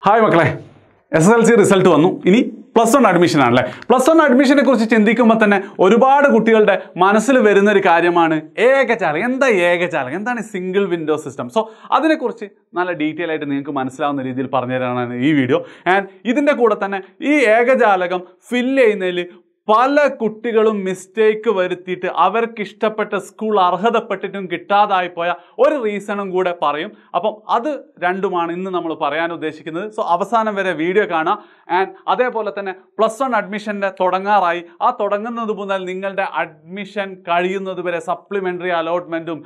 hi മക്കളെ S S L C result വന്നു ഇനി പ്ലസ് വൺ അഡ്മിഷൻ ആണല്ലേ പ്ലസ് വൺ അഡ്മിഷനെ കുറിച്ച് ചിന്തിക്കുമ്പോൾ തന്നെ ഒരുപാട് കുട്ടികളുടെ മനസ്സിൽ വരുന്ന ഒരു കാര്യമാണ് ഏകജാലകം എന്താ ഏകജാലകം എന്താണ് സിംഗിൾ വിൻഡോ സിസ്റ്റം സോ അതിനെക്കുറിച്ച് നല്ല ഡീറ്റെയിൽ ആയിട്ട് നിങ്ങൾക്ക് മനസ്സിലാവുന്ന രീതിയിൽ പറഞ്ഞു തരാനാണ് ഈ വീഡിയോ ആൻഡ് ഇതിൻ്റെ കൂടെ തന്നെ ഈ ഏകജാലകം ഫില്ല് ചെയ്യുന്നതിൽ പല കുട്ടികളും മിസ്റ്റേക്ക് വരുത്തിയിട്ട് അവർക്ക് ഇഷ്ടപ്പെട്ട സ്കൂൾ അർഹതപ്പെട്ടിട്ടും കിട്ടാതായി പോയ ഒരു റീസണും കൂടെ പറയും അപ്പം അത് രണ്ടുമാണ് ഇന്ന് നമ്മൾ പറയാൻ ഉദ്ദേശിക്കുന്നത് സോ അവസാനം വരെ വീഡിയോ കാണാം ആൻഡ് അതേപോലെ തന്നെ പ്ലസ് വൺ അഡ്മിഷൻ്റെ തുടങ്ങാറായി ആ തുടങ്ങുന്നത് മുതൽ നിങ്ങളുടെ അഡ്മിഷൻ കഴിയുന്നത് വരെ സപ്ലിമെൻ്ററി അലോട്ട്മെൻറ്റും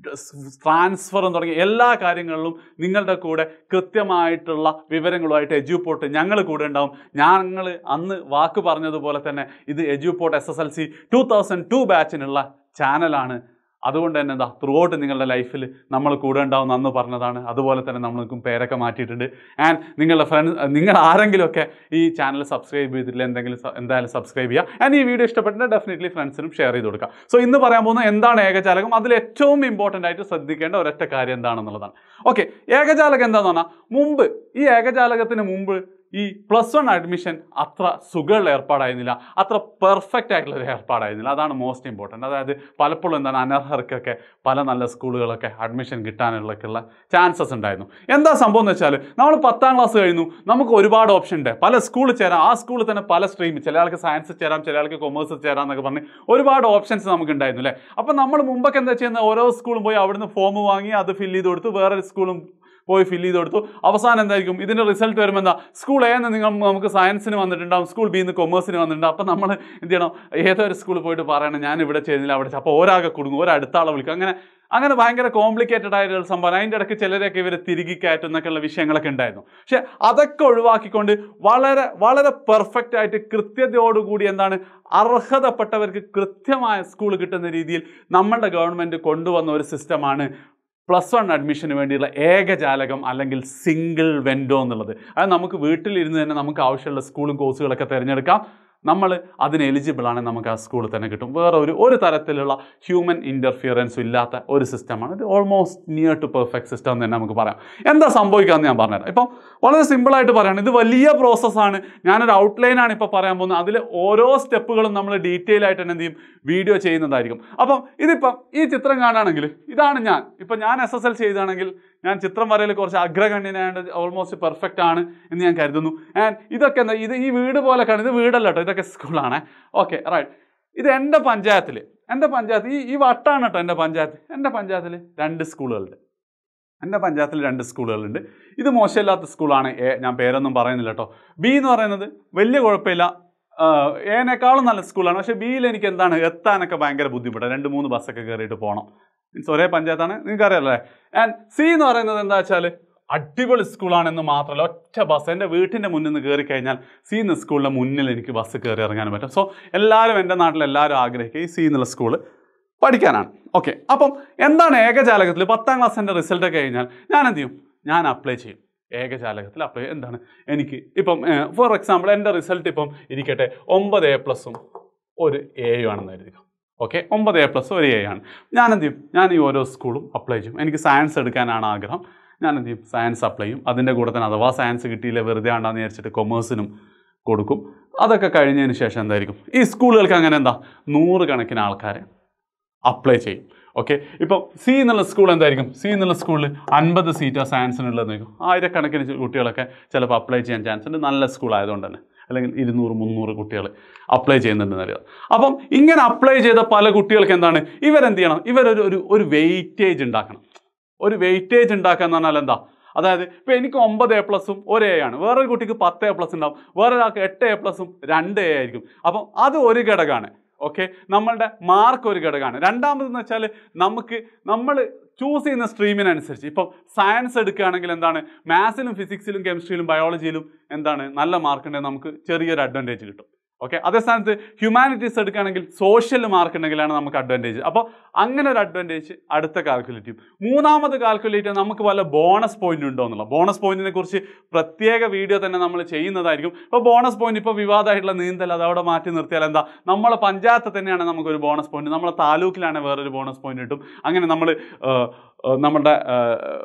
ട്രാൻസ്ഫറും തുടങ്ങിയ എല്ലാ കാര്യങ്ങളിലും നിങ്ങളുടെ കൂടെ കൃത്യമായിട്ടുള്ള വിവരങ്ങളുമായിട്ട് എജ്യൂപോർട്ട് ഞങ്ങൾ കൂടെ ഉണ്ടാവും ഞങ്ങൾ അന്ന് വാക്ക് പറഞ്ഞതുപോലെ തന്നെ ഇത് Eduport S S L C two thousand two ബാച്ചിനുള്ള ചാനലാണ് അതുകൊണ്ട് തന്നെ എന്താ ത്രൂ ഔട്ട് നിങ്ങളുടെ ലൈഫിൽ നമ്മൾ കൂടെ ഉണ്ടാവും അന്ന് പറഞ്ഞതാണ് അതുപോലെ തന്നെ നമ്മൾക്കും പേരൊക്കെ മാറ്റിയിട്ടുണ്ട് ആൻഡ് നിങ്ങളുടെ ഫ്രണ്ട്സ് നിങ്ങൾ ആരെങ്കിലുമൊക്കെ ഈ ചാനൽ സബ്സ്ക്രൈബ് ചെയ്തിട്ടില്ല എന്തെങ്കിലും സ- എന്തായാലും സബ്സ്ക്രൈബ് ചെയ്യുക ആൻഡ് ഈ വീഡിയോ ഇഷ്ടപ്പെട്ടിട്ട് ഡെഫിനറ്റ്ലി ഫ്രണ്ട്സിനും ഷെയർ ചെയ്ത് കൊടുക്കുക സോ ഇന്ന് പറയാൻ പോകുന്നത് എന്താണ് ഏകജാലകം അതിൽ ഏറ്റവും ഇമ്പോർട്ടൻ്റ് ആയിട്ട് ശ്രദ്ധിക്കേണ്ട ഒരൊറ്റ കാര്യം എന്താണെന്നുള്ളതാണ് ഓക്കെ ഏകജാലകം എന്താന്ന് പറഞ്ഞാൽ മുമ്പ് ഈ ഏകജാലകത്തിന് മുമ്പ് ഈ പ്ലസ് വൺ അഡ്മിഷൻ അത്ര സുഖമുള്ള ഏർപ്പാടായിരുന്നില്ല അത്ര പെർഫെക്റ്റ് ആയിട്ടുള്ള ഒരു ഏർപ്പാടായിരുന്നില്ല അതാണ് മോസ്റ്റ് ഇമ്പോർട്ടൻറ്റ് അതായത് പലപ്പോഴും എന്താണ് അനർഹർക്കൊക്കെ പല നല്ല സ്കൂളുകളൊക്കെ അഡ്മിഷൻ കിട്ടാനുള്ളൊക്കെയുള്ള ചാൻസസ് ഉണ്ടായിരുന്നു എന്താ സംഭവം എന്ന് വെച്ചാൽ നമ്മൾ പത്താം ക്ലാസ് കഴിഞ്ഞു നമുക്ക് ഒരുപാട് ഓപ്ഷൻ ഉണ്ട് പല സ്കൂളിൽ ചേരാം ആ സ്കൂളിൽ തന്നെ പല സ്ട്രീം ചില ആൾക്ക് സയൻസ് ചേരാം ചില ആൾക്ക് കൊമേഴ്സ് ചേരാം എന്നൊക്കെ പറഞ്ഞ് ഒരുപാട് ഓപ്ഷൻസ് നമുക്ക് ഉണ്ടായിരുന്നു അല്ലേ അപ്പം നമ്മൾ മുമ്പൊക്കെ എന്താ ചെയ്യുന്നത് ഓരോ സ്കൂളും പോയി അവിടുന്ന് ഫോം വാങ്ങി അത് ഫില്ല് ചെയ്ത് കൊടുത്തു വേറെ സ്കൂളും പോയി ഫില്ല് ചെയ്ത് കൊടുത്തു അവസാനം എന്തായിരിക്കും ഇതിൻ്റെ റിസൾട്ട് വരുമ്പോൾ എന്താ സ്കൂൾ എന്ന് നിങ്ങൾ നമുക്ക് സയൻസിന് വന്നിട്ടുണ്ടാവും സ്കൂൾ ബി നിന്ന് കൊമേഴ്സിന് വന്നിട്ടുണ്ടാവും അപ്പം നമ്മൾ എന്ത് ചെയ്യണം ഏതൊരു സ്കൂളിൽ പോയിട്ട് പറയണം ഞാൻ ഇവിടെ ചെയ്യുന്നില്ല അവിടെ അപ്പോൾ ഒരാകെ കുടുങ്ങും ഒരടുത്ത ആളെ വിളിക്കും അങ്ങനെ അങ്ങനെ ഭയങ്കര കോംപ്ലിക്കേറ്റഡ് ആയിട്ടുള്ള സംഭവം അതിൻ്റെ ഇടയ്ക്ക് ചിലരെയൊക്കെ ഇവർ തിരികെ കയറ്റും എന്നൊക്കെയുള്ള വിഷയങ്ങളൊക്കെ ഉണ്ടായിരുന്നു പക്ഷെ അതൊക്കെ ഒഴിവാക്കിക്കൊണ്ട് വളരെ വളരെ പെർഫെക്റ്റ് ആയിട്ട് കൃത്യതയോടുകൂടി എന്താണ് അർഹതപ്പെട്ടവർക്ക് കൃത്യമായ സ്കൂൾ കിട്ടുന്ന രീതിയിൽ നമ്മളുടെ ഗവൺമെൻറ് കൊണ്ടുവന്ന ഒരു സിസ്റ്റമാണ് പ്ലസ് വൺ അഡ്മിഷന് വേണ്ടിയുള്ള ഏകജാലകം അല്ലെങ്കിൽ സിംഗിൾ വെൻഡോ എന്നുള്ളത് അത് നമുക്ക് വീട്ടിലിരുന്ന് തന്നെ നമുക്ക് ആവശ്യമുള്ള സ്കൂളും കോഴ്സുകളൊക്കെ തിരഞ്ഞെടുക്കാം നമ്മൾ അതിന് എലിജിബിൾ ആണ് നമുക്ക് ആ സ്കൂളിൽ തന്നെ കിട്ടും വേറെ ഒരു ഒരു തരത്തിലുള്ള ഹ്യൂമൻ ഇൻ്റർഫിയറൻസും ഇല്ലാത്ത ഒരു സിസ്റ്റമാണ് ഇത് almost near to perfect system എന്ന് തന്നെ നമുക്ക് പറയാം എന്താ സംഭവിക്കാമെന്ന് ഞാൻ പറഞ്ഞുതരാം ഇപ്പം വളരെ സിമ്പിളായിട്ട് പറയാണ് ഇത് വലിയ പ്രോസസ്സാണ് ഞാനൊരു ഔട്ട്ലൈനാണ് ഇപ്പോൾ പറയാൻ പോകുന്നത് അതിൽ ഓരോ സ്റ്റെപ്പുകളും നമ്മൾ ഡീറ്റെയിൽ ആയിട്ട് തന്നെ എന്ത് ചെയ്യും വീഡിയോ ചെയ്യുന്നതായിരിക്കും അപ്പം ഇതിപ്പം ഈ ചിത്രം കാണുകയാണെങ്കിൽ ഇതാണ് ഞാൻ ഇപ്പം ഞാൻ എസ് എസ് എൽ ചെയ്താണെങ്കിൽ ഞാൻ ചിത്രം വരയിൽ കുറച്ച് അഗ്രഗണ്യനായത് ഓൾമോസ്റ്റ് പെർഫെക്റ്റ് ആണ് എന്ന് ഞാൻ കരുതുന്നു ആൻഡ് ഇതൊക്കെ എന്താ ഇത് ഈ വീട് പോലെ കാണും ഇത് വീടല്ല കേട്ടോ ഇതൊക്കെ സ്കൂളാണ് ഓക്കെ റൈറ്റ് ഇത് എൻ്റെ പഞ്ചായത്തിൽ എൻ്റെ പഞ്ചായത്ത് ഈ ഈ വട്ടാണ് കേട്ടോ എൻ്റെ പഞ്ചായത്ത് എൻ്റെ പഞ്ചായത്തിൽ രണ്ട് സ്കൂളുകളുണ്ട് എൻ്റെ പഞ്ചായത്തിൽ രണ്ട് സ്കൂളുകളുണ്ട് ഇത് മോശമില്ലാത്ത സ്കൂളാണ് എ ഞാൻ പേരൊന്നും പറയുന്നില്ല കേട്ടോ ബി എന്ന് പറയുന്നത് വലിയ കുഴപ്പമില്ല ആഹ് എനേക്കാളും നല്ല സ്കൂളാണ് പക്ഷേ ബിയിൽ എനിക്ക് എന്താണ് എത്താനൊക്കെ ഭയങ്കര ബുദ്ധിമുട്ടാണ് രണ്ട് മൂന്ന് ബസ്സൊക്കെ കയറിയിട്ട് പോകണം മീൻസ് ഒരേ പഞ്ചായത്താണ് നിങ്ങൾക്ക് അറിയാമല്ലേ ആൻഡ് സി എന്ന് പറയുന്നത് എന്താ വെച്ചാൽ അടിപൊളി സ്കൂളാണെന്ന് മാത്രമല്ല ഒറ്റ ബസ് എൻ്റെ വീട്ടിൻ്റെ മുന്നിൽ നിന്ന് കയറി കഴിഞ്ഞാൽ സി എന്ന സ്കൂളിൻ്റെ മുന്നിൽ എനിക്ക് ബസ് കയറി ഇറങ്ങാൻ പറ്റും സോ എല്ലാവരും എൻ്റെ നാട്ടിൽ എല്ലാവരും ആഗ്രഹിക്കുക ഈ സി എന്നുള്ള സ്കൂള് പഠിക്കാനാണ് ഓക്കെ അപ്പം എന്താണ് ഏകജാലകത്തിൽ പത്താം ക്ലാസ്സിൻ്റെ റിസൾട്ട് ഒക്കെ കഴിഞ്ഞാൽ ഞാൻ എന്ത് ചെയ്യും ഞാൻ അപ്ലൈ ചെയ്യും ഏകജാലകത്തിൽ അപ്ലൈ എന്താണ് എനിക്ക് ഇപ്പം ഫോർ എക്സാമ്പിൾ എൻ്റെ റിസൾട്ട് ഇപ്പം ഇരിക്കട്ടെ ഒമ്പത് എ പ്ലസും ഒരു എയും ആണെന്ന് കരുതുക ഓക്കെ ഒമ്പത് എ പ്ലസ് ഒരു എ ആണ് ഞാൻ എന്ത് ചെയ്യും ഞാൻ ഈ ഓരോ സ്കൂളും അപ്ലൈ ചെയ്യും എനിക്ക് സയൻസ് എടുക്കാനാണ് ആഗ്രഹം ഞാൻ എന്ത് ചെയ്യും സയൻസ് അപ്ലൈ ചെയ്യും അതിൻ്റെ കൂടെ തന്നെ അഥവാ സയൻസ് കിട്ടിയില്ല വെറുതെ ആണ്ടാന്ന് വിചാരിച്ചിട്ട് കൊമേഴ്സിനും കൊടുക്കും അതൊക്കെ കഴിഞ്ഞതിന് ശേഷം എന്തായിരിക്കും ഈ സ്കൂളുകൾക്ക് അങ്ങനെ എന്താ നൂറ് കണക്കിന് ആൾക്കാരെ അപ്ലൈ ചെയ്യും ഓക്കെ ഇപ്പം സി എന്നുള്ള സ്കൂൾ എന്തായിരിക്കും സി എന്നുള്ള സ്കൂളിൽ അൻപത് സീറ്റാണ് സയൻസിനുള്ളതെന്ന് ആയിരക്കണക്കിന് ചു- കുട്ടികളൊക്കെ ചിലപ്പോൾ അപ്ലൈ ചെയ്യാൻ ചാൻസ് ഉണ്ട് നല്ല സ്കൂൾ ആയതുകൊണ്ട് തന്നെ അല്ലെങ്കിൽ ഇരുന്നൂറ് മുന്നൂറ് കുട്ടികൾ അപ്ലൈ ചെയ്യുന്നുണ്ടെന്ന് അറിയാം അപ്പം ഇങ്ങനെ അപ്ലൈ ചെയ്ത പല കുട്ടികൾക്ക് എന്താണ് ഇവരെന്ത് ചെയ്യണം ഇവരൊരു ഒരു ഒരു വെയിറ്റേജ് ഉണ്ടാക്കണം ഒരു വെയിറ്റേജ് ഉണ്ടാക്കുക എന്ന് പറഞ്ഞാൽ എന്താ അതായത് ഇപ്പോൾ എനിക്ക് ഒമ്പത് എ പ്ലസും ഒരു എ ആണ് വേറൊരു കുട്ടിക്ക് പത്ത് എ പ്ലസ് ഉണ്ടാവും വേറൊരാൾക്ക് എട്ട് എ പ്ലസും രണ്ട് എ ആയിരിക്കും അപ്പം അത് ഒരു ഘടകമാണ് ഓക്കെ നമ്മളുടെ മാർക്ക് ഒരു ഘടകമാണ് രണ്ടാമതെന്ന് വെച്ചാൽ നമുക്ക് നമ്മൾ ചൂസ് ചെയ്യുന്ന സ്ട്രീമിനനുസരിച്ച് ഇപ്പം സയൻസ് എടുക്കുകയാണെങ്കിൽ എന്താണ് മാത്സിലും ഫിസിക്സിലും കെമിസ്ട്രിയിലും ബയോളജിയിലും എന്താണ് നല്ല മാർക്ക് ഉണ്ടെങ്കിൽ നമുക്ക് ചെറിയൊരു അഡ്വാൻറ്റേജ് കിട്ടും ഓക്കെ അതേ സ്ഥാനത്ത് ഹ്യൂമാനിറ്റീസ് എടുക്കുകയാണെങ്കിൽ സോഷ്യൽ മാർക്ക് ഉണ്ടെങ്കിലാണ് നമുക്ക് അഡ്വാൻറ്റേജ് അപ്പോൾ അങ്ങനെ ഒരു അഡ്വാൻറ്റേജ് അടുത്ത കാൽക്കുലേറ്റ് ചെയ്യും മൂന്നാമത് കാൽക്കുലേറ്റ് ചെയ്യാൻ നമുക്ക് വല്ല ബോണസ് പോയിന്റ് ഉണ്ടോ എന്നുള്ള ബോണസ് പോയിന്റിനെ കുറിച്ച് പ്രത്യേക വീഡിയോ തന്നെ നമ്മൾ ചെയ്യുന്നതായിരിക്കും ഇപ്പോൾ ബോണസ് പോയിന്റ് ഇപ്പോൾ വിവാദമായിട്ടുള്ള നീന്തൽ അത് അവിടെ മാറ്റി നിർത്തിയാൽ എന്താ നമ്മളെ പഞ്ചായത്ത് തന്നെയാണ് നമുക്കൊരു ബോണസ് പോയിന്റ് നമ്മളെ താലൂക്കിലാണ് വേറൊരു ബോണസ് പോയിന്റ് കിട്ടും അങ്ങനെ നമ്മൾ നമ്മുടെ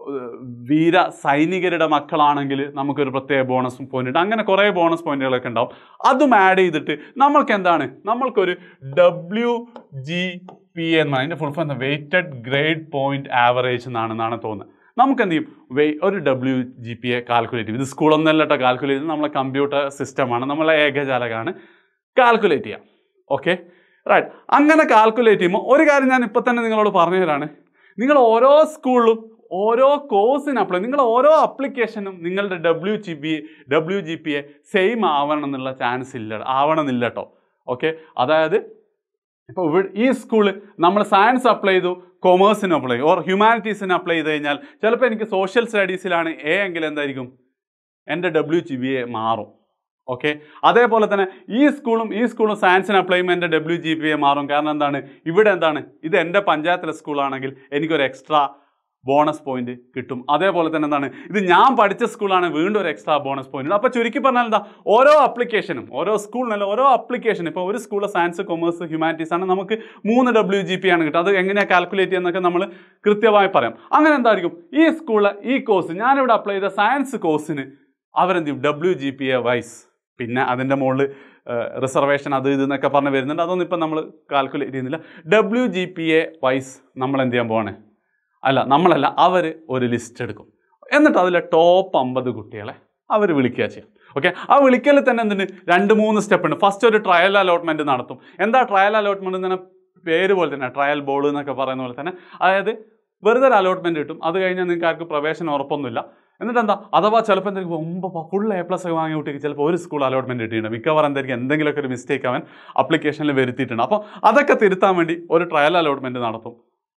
ഏഹ്, വീര സൈനികരുടെ മക്കളാണെങ്കിൽ നമുക്കൊരു പ്രത്യേക ബോണസ് പോയിന്റ് ഉണ്ട് അങ്ങനെ കുറേ ബോണസ് പോയിന്റുകളൊക്കെ ഉണ്ടാവും അതും ആഡ് ചെയ്തിട്ട് നമ്മൾക്ക് എന്താണ് നമ്മൾക്കൊരു ഡബ്ല്യു ജി പി എന്ന് അതിൻ്റെ ഫുൾ ഫോം എന്താ വെയ്റ്റഡ് ഗ്രേഡ് പോയിന്റ് ആവറേജ് എന്നാണ് എന്നാണ് തോന്നുന്നത് നമുക്ക് എന്ത് ചെയ്യും വേ ഒരു W G P A calculate ചെയ്യും ഇത് സ്കൂളൊന്നല്ല കേട്ടോ കാൽക്കുലേറ്റ് ചെയ്ത് നമ്മളെ കമ്പ്യൂട്ടർ സിസ്റ്റമാണ് നമ്മളെ ഏകജാലകമാണ് കാൽക്കുലേറ്റ് ചെയ്യാം ഓക്കെ റൈറ്റ് അങ്ങനെ കാൽക്കുലേറ്റ് ചെയ്യുമ്പോൾ ഒരു കാര്യം ഞാൻ ഇപ്പം തന്നെ നിങ്ങളോട് പറഞ്ഞു തരാണ് നിങ്ങൾ ഓരോ സ്കൂളിലും ഓരോ കോഴ്സിന് അപ്ലൈ നിങ്ങൾ ഓരോ അപ്ലിക്കേഷനും നിങ്ങളുടെ W G P W G P A same ആവണം എന്നുള്ള ചാൻസ് ഇല്ല ആവണമെന്നില്ല കേട്ടോ ഓക്കെ അതായത് ഇപ്പോൾ ഇവിടെ ഈ സ്കൂളിൽ നമ്മൾ സയൻസ് അപ്ലൈ ചെയ്തു കൊമേഴ്സിന് അപ്ലൈ ചെയ്തു ഓർ ഹ്യൂമാനിറ്റീസിന് അപ്ലൈ ചെയ്ത് കഴിഞ്ഞാൽ ചിലപ്പോൾ എനിക്ക് സോഷ്യൽ സ്റ്റഡീസിലാണ് എ എങ്കിൽ എന്തായിരിക്കും എൻ്റെ ഡബ്ല്യു ജി ബി എ മാറും ഓക്കെ അതേപോലെ തന്നെ ഈ സ്കൂളും ഈ സ്കൂളും സയൻസിന് അപ്ലൈ ചെയ്യുമ്പോൾ എൻ്റെ ഡബ്ല്യു ജി പി എ മാറും കാരണം എന്താണ് ഇവിടെ എന്താണ് ഇത് എൻ്റെ പഞ്ചായത്തിലെ സ്കൂളാണെങ്കിൽ എനിക്കൊരു എക്സ്ട്രാ ബോണസ് പോയിന്റ് കിട്ടും അതേപോലെ തന്നെ എന്താണ് ഇത് ഞാൻ പഠിച്ച സ്കൂളാണ് വീണ്ടും ഒരു എക്സ്ട്രാ ബോണസ് പോയിന്റ് അപ്പോൾ ചുരുക്കി പറഞ്ഞാൽ എന്താ ഓരോ അപ്ലിക്കേഷനും ഓരോ സ്കൂളിനല്ല ഓരോ അപ്ലിക്കേഷനും ഇപ്പോൾ ഒരു സ്കൂളിൽ സയൻസ് കൊമേഴ്സ് ഹ്യൂമാനിറ്റീസ് ആണ് നമുക്ക് മൂന്ന് ഡബ്ല്യു ജി പി ആണ് കിട്ടുക അത് എങ്ങനെയാണ് കാൽക്കുലേറ്റ് ചെയ്യുന്നതൊക്കെ നമ്മൾ കൃത്യമായി പറയാം അങ്ങനെ എന്തായിരിക്കും ഈ സ്കൂളിൽ ഈ കോഴ്സ് ഞാനിവിടെ അപ്ലൈ ചെയ്ത സയൻസ് കോഴ്സിന് അവരെന്ത് ചെയ്യും W G P A wise പിന്നെ അതിൻ്റെ മുകളിൽ റിസർവേഷൻ അത് ഇത് എന്നൊക്കെ പറഞ്ഞ് വരുന്നുണ്ട് അതൊന്നും ഇപ്പം നമ്മൾ കാൽക്കുലേറ്റ് ചെയ്യുന്നില്ല W G P A wise നമ്മൾ എന്ത് ചെയ്യാൻ പോവാണ് അല്ല നമ്മളല്ല അവർ ഒരു ലിസ്റ്റ് എടുക്കും എന്നിട്ട് അതിലെ ടോപ്പ് അമ്പത് കുട്ടികളെ അവർ വിളിക്കുക ചെയ്യും ഓക്കെ ആ വിളിക്കൽ തന്നെ എന്തുണ്ട് രണ്ട് മൂന്ന് സ്റ്റെപ്പ് ഉണ്ട് ഫസ്റ്റ് ഒരു ട്രയൽ അലോട്ട്മെന്റ് നടത്തും എന്താ ട്രയൽ അലോട്ട്മെന്റ് എന്ന് പേര് പോലെ തന്നെ ട്രയൽ ബോൾ എന്നൊക്കെ പറയുന്ന പോലെ തന്നെ അതായത് വെറുതെ ഒരു അലോട്ട്മെന്റ് കിട്ടും അത് കഴിഞ്ഞാൽ നിങ്ങൾക്ക് ആർക്ക് പ്രവേശനം ഉറപ്പൊന്നുമില്ല എന്നിട്ട് എന്താ അഥവാ ചിലപ്പോൾ എന്തെങ്കിലും മുമ്പ് ഫുൾ എ പ്ലസ് ഒക്കെ വാങ്ങിയ കുട്ടിക്ക് ചിലപ്പോൾ ഒരു സ്കൂൾ അലോട്ട്മെന്റ് കിട്ടിയിട്ടുണ്ട് മിക്കവാറും എന്തായിരിക്കും എന്തെങ്കിലുമൊക്കെ ഒരു മിസ്റ്റേക്ക് അവൻ അപ്ലിക്കേഷനിൽ വരുത്തിയിട്ടുണ്ട് അപ്പോൾ അതൊക്കെ തിരുത്താൻ വേണ്ടി ഒരു ട്രയൽ അലോട്ട്മെന്റ് നടത്തും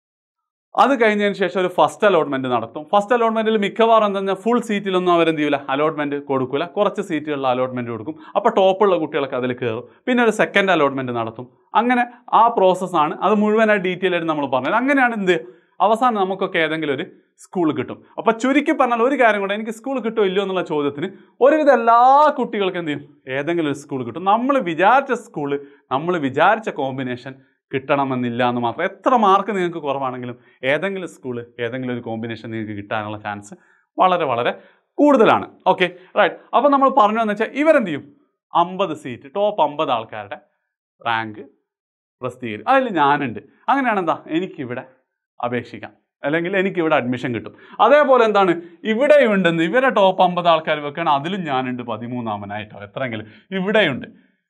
അത് കഴിഞ്ഞതിന് ശേഷം ഒരു ഫസ്റ്റ് അലോട്ട്മെന്റ് നടത്തും ഫസ്റ്റ് അലോട്ട്മെന്റിൽ മിക്കവാറും എന്താ പറഞ്ഞാൽ ഫുൾ സീറ്റിലൊന്നും അവരെന്ത് ചെയ്യില്ല അലോട്ട്മെന്റ് കൊടുക്കില്ല കുറച്ച് സീറ്റുകളിൽ അലോട്ട്മെന്റ് കൊടുക്കും അപ്പോൾ ടോപ്പുള്ള കുട്ടികളൊക്കെ അതിൽ കയറും പിന്നെ ഒരു സെക്കൻഡ് അലോട്ട്മെന്റ് നടത്തും അങ്ങനെ ആ പ്രോസസ്സാണ് അത് മുഴുവനായി ഡീറ്റെയിൽ ആയിട്ട് നമ്മൾ പറഞ്ഞത് അങ്ങനെയാണ് എന്ത് അവസാനം നമുക്കൊക്കെ ഏതെങ്കിലും ഒരു സ്കൂൾ കിട്ടും അപ്പോൾ ചുരുക്കി പറഞ്ഞാൽ ഒരു കാര്യം കൂടെ എനിക്ക് സ്കൂൾ കിട്ടുമോ ഇല്ലയോ എന്നുള്ള ചോദ്യത്തിന് ഒരുവിധം എല്ലാ കുട്ടികൾക്കും എന്ത് ചെയ്യും ഏതെങ്കിലും ഒരു സ്കൂൾ കിട്ടും നമ്മൾ വിചാരിച്ച സ്കൂൾ നമ്മൾ വിചാരിച്ച കോമ്പിനേഷൻ കിട്ടണമെന്നില്ല എന്ന് മാത്രം എത്ര മാർക്ക് നിങ്ങൾക്ക് കുറവാണെങ്കിലും ഏതെങ്കിലും സ്കൂള് ഏതെങ്കിലും ഒരു കോമ്പിനേഷൻ നിങ്ങൾക്ക് കിട്ടാനുള്ള ചാൻസ് വളരെ വളരെ കൂടുതലാണ് ഓക്കെ റൈറ്റ് അപ്പോൾ നമ്മൾ പറഞ്ഞു എന്ന് വെച്ചാൽ ഇവരെന്ത് ചെയ്യും അമ്പത് സീറ്റ് ടോപ്പ് അമ്പത് ആൾക്കാരുടെ റാങ്ക് പ്രസിദ്ധീകരിക്കും അതിൽ ഞാനുണ്ട് അങ്ങനെയാണ് എന്താ എനിക്കിവിടെ അപേക്ഷിക്കാം അല്ലെങ്കിൽ എനിക്ക് ഇവിടെ അഡ്മിഷൻ കിട്ടും അതേപോലെ എന്താണ് ഇവിടെയുണ്ടെന്ന് ഇവരെ ടോപ്പ് അമ്പത് ആൾക്കാർ വെക്കണം അതിലും ഞാനുണ്ട് പതിമൂന്നാമനായിട്ടോ എത്രയെങ്കിലും ഇവിടെയുണ്ട്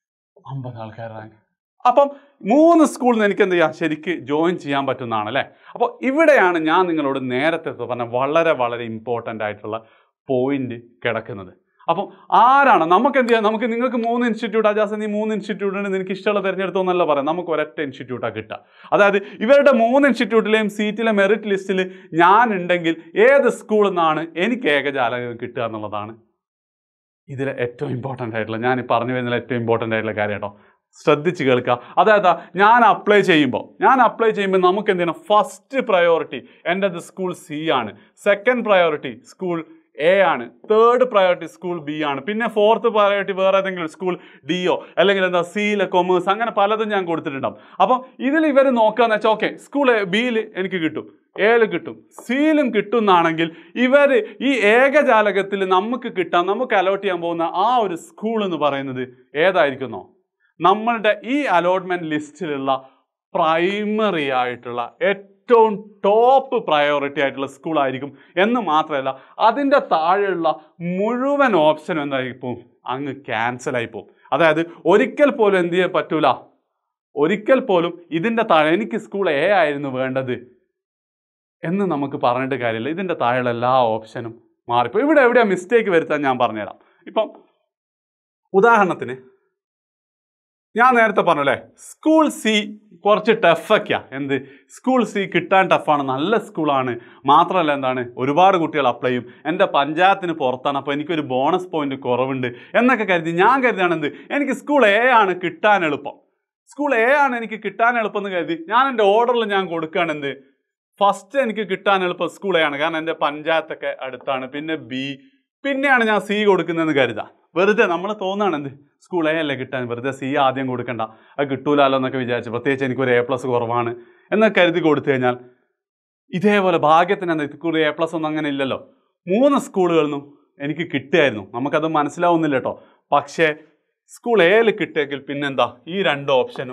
അമ്പത് ആൾക്കാർ റാങ്ക് അപ്പം മൂന്ന് സ്കൂളിൽ നിന്ന് എനിക്ക് എന്ത് ചെയ്യാം ശരിക്ക് ജോയിൻ ചെയ്യാൻ പറ്റുന്നതാണ് അല്ലേ അപ്പോൾ ഇവിടെയാണ് ഞാൻ നിങ്ങളോട് നേരത്തെ പറഞ്ഞ വളരെ വളരെ ഇമ്പോർട്ടൻ്റ് ആയിട്ടുള്ള പോയിന്റ് കിടക്കുന്നത് അപ്പം ആരാണ് നമുക്ക് എന്ത് ചെയ്യാം നമുക്ക് നിങ്ങൾക്ക് മൂന്ന് ഇൻസ്റ്റിറ്റ്യൂട്ട് അജാസ് നീ മൂന്ന് ഇൻസ്റ്റിറ്റ്യൂട്ട് ഉണ്ട് നിനക്ക് ഇഷ്ടമുള്ള തിരഞ്ഞെടുത്തോ എന്നല്ല പറയാം നമുക്ക് ഒരൊറ്റ ഇൻസ്റ്റിറ്റ്യൂട്ടാണ് കിട്ടുക അതായത് ഇവരുടെ മൂന്ന് ഇൻസ്റ്റിറ്റ്യൂട്ടിലെയും സീറ്റിലെ മെറിറ്റ് ലിസ്റ്റിൽ ഞാൻ ഉണ്ടെങ്കിൽ ഏത് സ്കൂളിൽ നിന്നാണ് എനിക്ക് ഏകജാലകം കിട്ടുക എന്നുള്ളതാണ് ഇതിലെ ഏറ്റവും ഇമ്പോർട്ടൻ്റ് ആയിട്ടുള്ള ഞാൻ ഈ പറഞ്ഞു വരുന്നതിൽ ഏറ്റവും ഇമ്പോർട്ടൻ്റ് ആയിട്ടുള്ള കാര്യം കേട്ടോ ശ്രദ്ധിച്ച് കേൾക്കുക അതായത് ഞാൻ അപ്ലൈ ചെയ്യുമ്പോൾ ഞാൻ അപ്ലൈ ചെയ്യുമ്പോൾ നമുക്ക് എന്ത് ചെയ്യണം ഫസ്റ്റ് പ്രയോറിറ്റി എൻ്റെ സ്കൂൾ സി ആണ് സെക്കൻഡ് പ്രയോറിറ്റി സ്കൂൾ എ ആണ് തേർഡ് പ്രയോറിറ്റി സ്കൂൾ ബി ആണ് പിന്നെ ഫോർത്ത് പ്രയോറിറ്റി വേറെ ഏതെങ്കിലും സ്കൂൾ ഡിയോ അല്ലെങ്കിൽ എന്താ സിയിലെ കൊമേഴ്സ് അങ്ങനെ പലതും ഞാൻ കൊടുത്തിട്ടുണ്ടാവും അപ്പം ഇതിൽ ഇവർ നോക്കുകയെന്ന് വെച്ചാൽ ഓക്കെ സ്കൂൾ ബിയിൽ എനിക്ക് കിട്ടും എയിൽ കിട്ടും സിയിലും കിട്ടുന്നാണെങ്കിൽ ഇവർ ഈ ഏകജാലകത്തിൽ നമുക്ക് കിട്ടാൻ നമുക്ക് അലോട്ട് ചെയ്യാൻ പോകുന്ന ആ ഒരു സ്കൂൾ എന്ന് പറയുന്നത് ഏതായിരിക്കുന്നോ നമ്മളുടെ ഈ അലോട്ട്മെന്റ് ലിസ്റ്റിലുള്ള പ്രൈമറി ആയിട്ടുള്ള ഏറ്റവും ടോപ്പ് പ്രയോറിറ്റി ആയിട്ടുള്ള സ്കൂൾ ആയിരിക്കും എന്ന് മാത്രമല്ല അതിൻ്റെ താഴെയുള്ള മുഴുവൻ ഓപ്ഷനും എന്തായി പോവും അങ്ങ് ക്യാൻസൽ ആയി പോകും അതായത് ഒരിക്കൽ പോലും എന്ത് ചെയ്യാൻ പറ്റൂല ഒരിക്കൽ പോലും ഇതിൻ്റെ താഴെ എനിക്ക് സ്കൂൾ എ ആയിരുന്നു വേണ്ടത് എന്ന് നമുക്ക് പറഞ്ഞിട്ട് കാര്യമില്ല ഇതിൻ്റെ താഴെയുള്ള എല്ലാ ഓപ്ഷനും മാറിപ്പോ ഇവിടെ എവിടെയാ മിസ്റ്റേക്ക് വരുത്താൻ ഞാൻ പറഞ്ഞുതരാം ഇപ്പം ഉദാഹരണത്തിന് ഞാൻ നേരത്തെ പറഞ്ഞല്ലേ സ്കൂൾ സി കുറച്ച് ടഫൊക്കെയാ എന്ത് സ്കൂൾ സി കിട്ടാൻ ടഫാണ് നല്ല സ്കൂളാണ് മാത്രമല്ല എന്താണ് ഒരുപാട് കുട്ടികൾ അപ്ലൈ ചെയ്യും എൻ്റെ പഞ്ചായത്തിന് പുറത്താണ് അപ്പോൾ എനിക്കൊരു ബോണസ് പോയിന്റ് കുറവുണ്ട് എന്നൊക്കെ കരുതി ഞാൻ കരുതിയാണ് എന്ത് എനിക്ക് സ്കൂൾ എ ആണ് കിട്ടാൻ എളുപ്പം സ്കൂൾ എ ആണ് എനിക്ക് കിട്ടാൻ എളുപ്പം എന്ന് കരുതി ഞാൻ എൻ്റെ ഓർഡറിൽ ഞാൻ കൊടുക്കുകയാണ് എന്ത് ഫസ്റ്റ് എനിക്ക് കിട്ടാൻ എളുപ്പം സ്കൂൾ എ ആണ് കാരണം എൻ്റെ പഞ്ചായത്തൊക്കെ അടുത്താണ് പിന്നെ ബി പിന്നെയാണ് ഞാൻ സി കൊടുക്കുന്നതെന്ന് കരുതാം വെറുതെ നമ്മൾ തോന്നുകയാണ് എന്ത് സ്കൂൾ എ അല്ലേ കിട്ടാൻ വെറുതെ സി ആദ്യം കൊടുക്കണ്ട അത് കിട്ടൂലല്ലോ എന്നൊക്കെ വിചാരിച്ചു പ്രത്യേകിച്ച് എനിക്കൊരു എ പ്ലസ് കുറവാണ് എന്നൊക്കെ കരുതി കൊടുത്തു കഴിഞ്ഞാൽ ഇതേപോലെ ഭാഗ്യത്തിന് എന്താ ഇക്കുറി എ പ്ലസ് ഒന്നും അങ്ങനെ ഇല്ലല്ലോ മൂന്ന് സ്കൂളുകളിൽ നിന്നും എനിക്ക് കിട്ടുമായിരുന്നു നമുക്കത് മനസ്സിലാവുന്നില്ല കേട്ടോ പക്ഷേ സ്കൂൾ എയിൽ കിട്ടിയെങ്കിൽ പിന്നെന്താ ഈ രണ്ട് ഓപ്ഷനും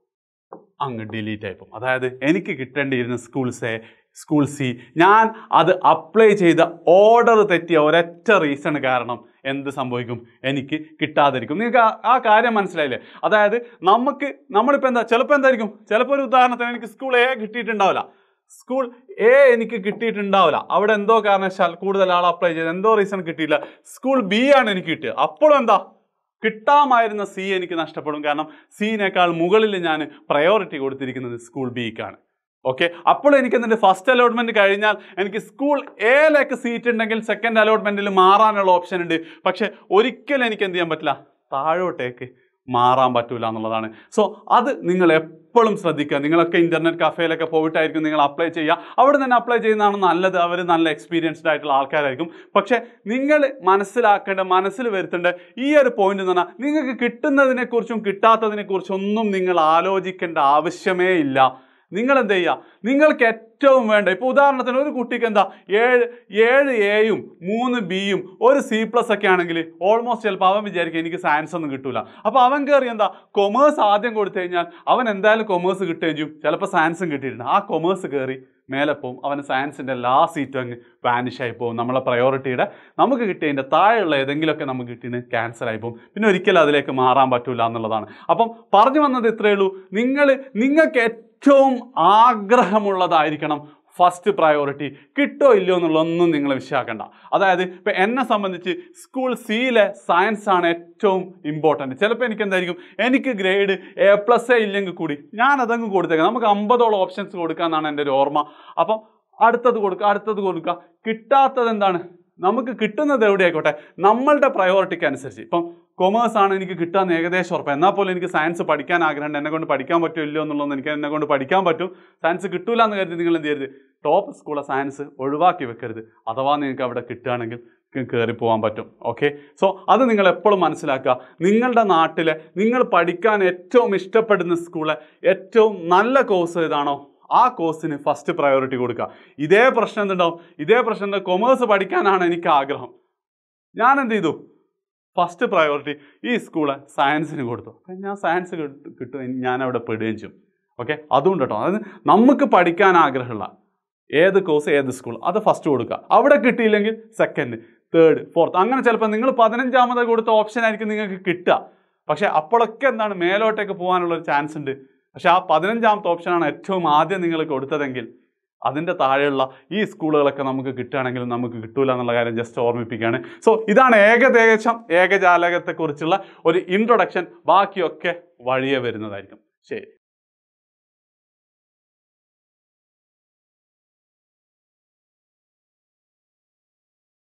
അങ്ങ് ഡിലീറ്റ് ആയിപ്പോവും അതായത് എനിക്ക് കിട്ടേണ്ടിയിരുന്ന സ്കൂൾ സെ സ്കൂൾ സി ഞാൻ അത് അപ്ലൈ ചെയ്ത ഓർഡർ തെറ്റിയ ഒരൊറ്റ റീസൺ കാരണം എന്ത് സംഭവിക്കും എനിക്ക് കിട്ടാതിരിക്കും നിങ്ങൾക്ക് ആ- ആ കാര്യം മനസ്സിലായില്ലേ അതായത് നമുക്ക് നമ്മളിപ്പോൾ എന്താ ചിലപ്പോൾ എന്തായിരിക്കും ചിലപ്പോൾ ഒരു ഉദാഹരണത്തിന് എനിക്ക് സ്കൂൾ എ കിട്ടിയിട്ടുണ്ടാവില്ല സ്കൂൾ എ എനിക്ക് കിട്ടിയിട്ടുണ്ടാവില്ല അവിടെ എന്തോ കാരണവശാൽ കൂടുതൽ ആൾ അപ്ലൈ ചെയ്ത് എന്തോ റീസൺ കിട്ടിയില്ല സ്കൂൾ ബി ആണ് എനിക്ക് കിട്ടിയത് അപ്പോഴും എന്താ കിട്ടാമായിരുന്ന സി എനിക്ക് നഷ്ടപ്പെടും കാരണം സിനേക്കാൾ മുകളിൽ ഞാൻ പ്രയോറിറ്റി കൊടുത്തിരിക്കുന്നത് സ്കൂൾ ബിക്കാണ് ഓക്കെ അപ്പോൾ എനിക്ക് എന്നിട്ട് ഫസ്റ്റ് അലോട്ട്മെന്റ് കഴിഞ്ഞാൽ എനിക്ക് സ്കൂൾ എയിലേക്ക് സീറ്റ് ഉണ്ടെങ്കിൽ സെക്കൻഡ് അലോട്ട്മെന്റിൽ മാറാനുള്ള ഓപ്ഷൻ ഉണ്ട് പക്ഷെ ഒരിക്കലും എനിക്ക് എന്ത് ചെയ്യാൻ പറ്റില്ല താഴോട്ടേക്ക് മാറാൻ പറ്റൂല എന്നുള്ളതാണ് സോ അത് നിങ്ങൾ എപ്പോഴും ശ്രദ്ധിക്കുക നിങ്ങളൊക്കെ ഇന്റർനെറ്റ് കഫേയിലൊക്കെ പോയിട്ടായിരിക്കും നിങ്ങൾ അപ്ലൈ ചെയ്യുക അവിടെ തന്നെ അപ്ലൈ ചെയ്യുന്നതാണ് നല്ലത് അവർ നല്ല എക്സ്പീരിയൻസ്ഡ് ആയിട്ടുള്ള ആൾക്കാരായിരിക്കും പക്ഷെ നിങ്ങൾ മനസ്സിലാക്കേണ്ട മനസ്സിൽ വരുത്തേണ്ട ഈ ഒരു പോയിന്റ് എന്ന് പറഞ്ഞാൽ നിങ്ങൾക്ക് കിട്ടുന്നതിനെ കുറിച്ചും കിട്ടാത്തതിനെ കുറിച്ചും ഒന്നും നിങ്ങൾ ആലോചിക്കേണ്ട ആവശ്യമേ ഇല്ല നിങ്ങൾ എന്ത് ചെയ്യുക നിങ്ങൾക്ക് ഏറ്റവും വേണ്ട ഇപ്പോൾ ഉദാഹരണത്തിന് ഒരു കുട്ടിക്ക് എന്താ ഏഴ് ഏഴ് എയും മൂന്ന് ബിയും ഒരു സി പ്ലസ് ഒക്കെ ആണെങ്കിൽ ഓൾമോസ്റ്റ് ചിലപ്പോൾ അവൻ വിചാരിക്കും എനിക്ക് സയൻസ് ഒന്നും കിട്ടൂല അപ്പോൾ അവൻ കയറി എന്താ കൊമേഴ്സ് ആദ്യം കൊടുത്തു കഴിഞ്ഞാൽ അവൻ എന്തായാലും കൊമേഴ്സ് കിട്ടുകയും ചെയ്യും ചിലപ്പോൾ സയൻസും കിട്ടിയിട്ടുണ്ട് ആ കൊമേഴ്സ് കയറി മേലെ പോവും അവന് സയൻസിൻ്റെ എല്ലാ സീറ്റും അങ്ങ് വാനിഷ് ആയി പോകും നമ്മളെ പ്രയോറിറ്റിയുടെ നമുക്ക് കിട്ടിയതിൻ്റെ താഴെയുള്ള ഏതെങ്കിലുമൊക്കെ നമുക്ക് കിട്ടിയത് ക്യാൻസൽ ആയി പോകും പിന്നെ ഒരിക്കലും അതിലേക്ക് മാറാൻ പറ്റൂല എന്നുള്ളതാണ് അപ്പം പറഞ്ഞു വന്നത് ഇത്രയേ ഉള്ളൂ നിങ്ങൾ നിങ്ങൾക്ക് ഏറ്റവും ആഗ്രഹമുള്ളതായിരിക്കണം ഫസ്റ്റ് പ്രയോറിറ്റി കിട്ടോ ഇല്ലയോ എന്നുള്ളതൊന്നും നിങ്ങൾ വിഷയാക്കണ്ട അതായത് ഇപ്പം എന്നെ സംബന്ധിച്ച് സ്കൂൾ സിയിലെ സയൻസ് ആണ് ഏറ്റവും ഇമ്പോർട്ടൻറ്റ് ചിലപ്പോൾ എനിക്ക് എന്തായിരിക്കും എനിക്ക് ഗ്രേഡ് എ പ്ലസ് എ ഇല്ലെങ്കിൽ കൂടി ഞാൻ അതങ്ങ് കൊടുത്തേക്കാം നമുക്ക് അമ്പതോളം ഓപ്ഷൻസ് കൊടുക്കാമെന്നാണ് എൻ്റെ ഒരു ഓർമ്മ അപ്പം അടുത്തത് കൊടുക്കുക അടുത്തത് കൊടുക്കുക കിട്ടാത്തത് എന്താണ് നമുക്ക് കിട്ടുന്നത് എവിടെയായിക്കോട്ടെ നമ്മളുടെ പ്രയോറിറ്റിക്ക് അനുസരിച്ച് ഇപ്പം കൊമേഴ്സ് ആണ് എനിക്ക് കിട്ടാൻ ഏകദേശം ഉറപ്പ് എന്നാൽ പോലും എനിക്ക് സയൻസ് പഠിക്കാൻ ആഗ്രഹമുണ്ട് എന്നെ കൊണ്ട് പഠിക്കാൻ പറ്റുമോ ഇല്ലയോ എന്നുള്ളത് എനിക്ക് എന്നെ കൊണ്ട് പഠിക്കാൻ പറ്റും സയൻസ് കിട്ടൂല എന്ന് കരുതി നിങ്ങൾ എന്ത് ചെയ്യരുത് ടോപ്പ് സ്കൂളിലെ സയൻസ് ഒഴിവാക്കി വെക്കരുത് അഥവാ നിങ്ങൾക്ക് അവിടെ കിട്ടുകയാണെങ്കിൽ കയറി പോകാൻ പറ്റും ഓക്കെ സോ അത് നിങ്ങൾ എപ്പോഴും മനസ്സിലാക്കുക നിങ്ങളുടെ നാട്ടിലെ നിങ്ങൾ പഠിക്കാൻ ഏറ്റവും ഇഷ്ടപ്പെടുന്ന സ്കൂളിലെ ഏറ്റവും നല്ല കോഴ്സ് ഏതാണോ ആ കോഴ്സിന് ഫസ്റ്റ് പ്രയോറിറ്റി കൊടുക്കുക ഇതേ പ്രശ്നം എന്തുണ്ടാവും ഇതേ പ്രശ്നം എന്താ കൊമേഴ്സ് പഠിക്കാനാണ് എനിക്ക് ആഗ്രഹം ഞാൻ എന്ത് ചെയ്തു ഫസ്റ്റ് പ്രയോറിറ്റി ഈ സ്കൂള് സയൻസിന് കൊടുത്തു അപ്പം ഞാൻ സയൻസ് കിട്ടു- കിട്ടും ഞാൻ അവിടെ പെടുകയും ചെയ്യും ഓക്കെ അതുകൊണ്ട് കേട്ടോ അതായത് നമുക്ക് പഠിക്കാൻ ആഗ്രഹമുള്ള ഏത് കോഴ്സ് ഏത് സ്കൂൾ അത് ഫസ്റ്റ് കൊടുക്കുക അവിടെ കിട്ടിയില്ലെങ്കിൽ സെക്കൻഡ് തേർഡ് ഫോർത്ത് അങ്ങനെ ചിലപ്പോൾ നിങ്ങൾ പതിനഞ്ചാമത് കൊടുത്ത ഓപ്ഷൻ ആയിരിക്കും നിങ്ങൾക്ക് കിട്ടുക പക്ഷേ അപ്പോഴൊക്കെ എന്താണ് മേലോട്ടേക്ക് പോകാനുള്ള ഒരു ചാൻസ് ഉണ്ട് പക്ഷേ ആ പതിനഞ്ചാമത്തെ ഓപ്ഷനാണ് ഏറ്റവും ആദ്യം നിങ്ങൾ കൊടുത്തതെങ്കിൽ അതിൻ്റെ താഴെയുള്ള ഈ സ്കൂളുകളൊക്കെ നമുക്ക് കിട്ടുകയാണെങ്കിൽ നമുക്ക് കിട്ടൂല എന്നുള്ള കാര്യം ജസ്റ്റ് ഓർമ്മിപ്പിക്കുകയാണ് സോ ഇതാണ് ഏകദേശം ഏകജാലകത്തെക്കുറിച്ചുള്ള ഒരു ഇൻട്രൊഡക്ഷൻ ബാക്കിയൊക്കെ വഴിയെ വരുന്നതായിരിക്കും ശരി